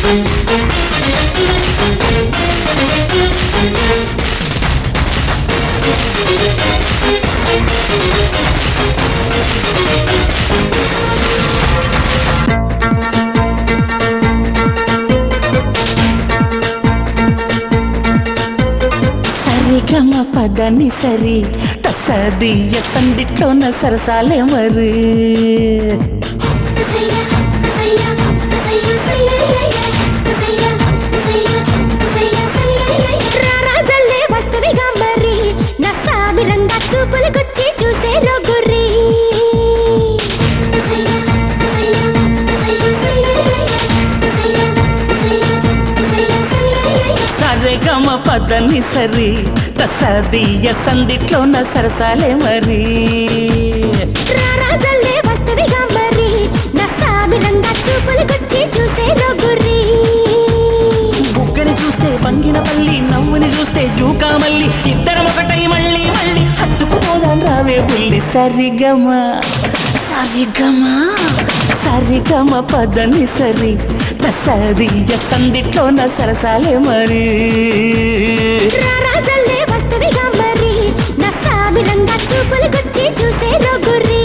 సరిగమ పదని సరి తసదియ సందిట్లోన సరసాలే మరి రారాజల్లే వస్తువిగా మరి నా సామిరంగా చూపులు గుచ్చి చూసే రొగురి సరిగమ పదని సరి తసదియ సందిట్లోన సరసాలే మరి రారాజల్లే వస్తువిగా మరి నా సామిరంగా చూపులు గుచ్చి చూసే రొగురి బుగ్గని చూస్తే వంగిన పల్లి నవ్వుని చూస్తే జూకా మల్లి ఇద్దరం ఒకటై మళ్ళీ మళ్ళీ హత్తుకుపోదాం రావే బుల్లి సరిగమ సరిగమ సరిగమ పదని సరి తసదియ సందిట్లోన సరసాలే మరి రారాజల్లే వస్తువిగా మరి నా సామిరంగా చూపులు గుచ్చి చూసే రొగురి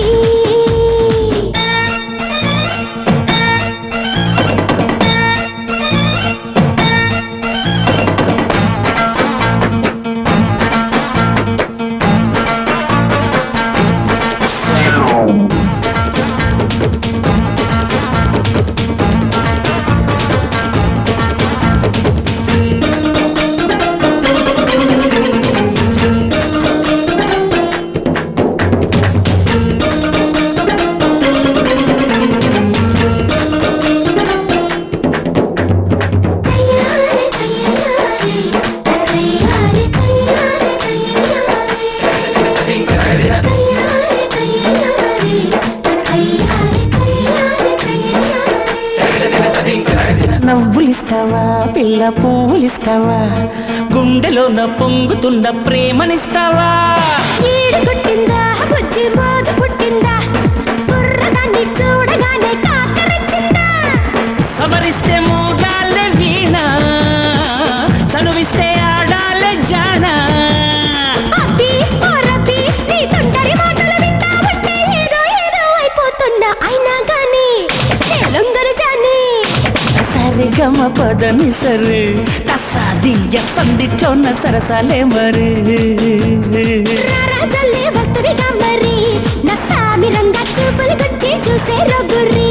నవ్వులిస్తావా పిల్ల పువ్వులిస్తావా గుండెలోన పొంగుతున్న ప్రేమనిస్తావా ఈడు కొట్టిందా బుజ్జి మోజు పుట్టిందా బుర్రదాన్ని చూడగానే కాకరచ్చిందా సమరిస్తే మోగాలే వీణ చనువిస్తే ఆడాలే జాన అబ్బి ఓ రబ్బి నీ తొండరి మాటలు వింటా ఉంటే ఏదో ఏదో అయిపోతున్నా అయినా గాని లొంగరు జాని సరిగమ పదని సరి తసాదియ సందిట్లోన సరసాలే మరి రారాజల్లే వస్తువిగా మరి నా సామిరంగా చూపులు గుచ్చి చూసే రొగురి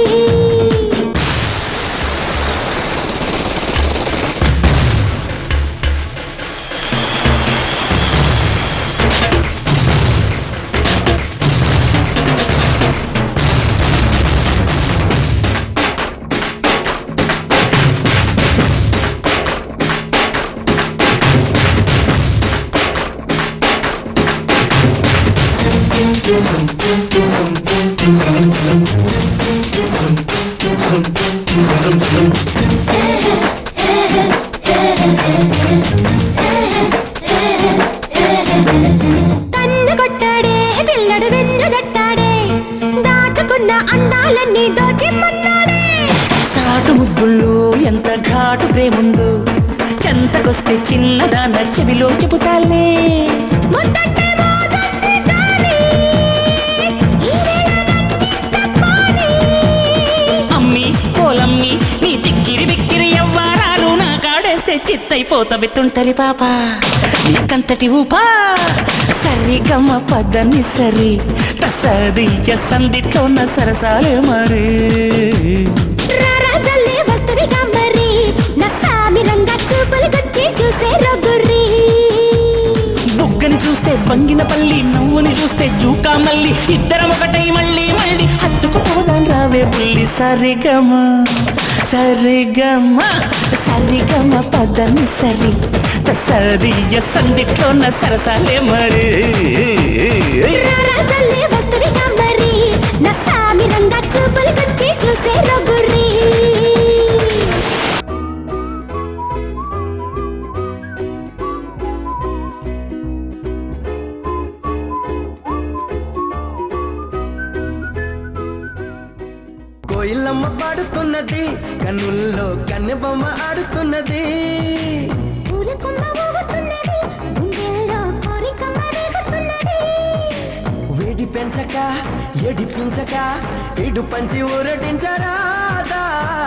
కన్ను కొట్టాడే పిల్లడు వెన్ను దట్టాడే దాచుకున్న అందాలన్నీ దోచిమ్మన్నాడే సాటు ముద్దుల్లో ఎంత ఘాటు ప్రేముందో చెంతకొస్తే చిన్నదాన చెవిలో చెబుతాలే ముద్దంటే మోజంది కానీ ఈ వేళ నన్నింత పోనీ. అమ్మి పోలమ్మి నీ తిక్కిరి బిక్కిరి ఎవ్వారాలు నా కాడేస్తే చిత్తైపోతవి తుంటరి పాప నీకంతటి ఊపా సరిగమ పదని సరి తసదియ సందిట్లోన సరసాలే మరి రారాజల్లే వస్తువిగా మరి నా సామిరంగా చూపులు గుచ్చి చూసే రొగురి బుగ్గని చూస్తే వంగిన పల్లి నవ్వుని చూస్తే జూకా మల్లి ఇద్దరం ఒకటై మళ్ళీ మళ్ళీ హత్తుకుపోదాం రావే బుల్లి సరిగమ సరిగమ సరిగమ పదని సరి సరియ సందిట్లోన సరసాలే మరి రారాజల్లే వస్తువిగా మరి నా సామిరంగా చూపులు గుచ్చి చూసే రొగురి కోటి కోయిలమ్మ పాడుతున్నది కన్నుల్లో కన్నె బొమ్మ ఆడుతున్నది పూల కొమ్మ ఊగుతున్నది గుండెల్లో కోరికమ్మ రేగుతున్నది వేడి పెంచక ఎడిపించక ఇడు పంచి ఊరటించరాదా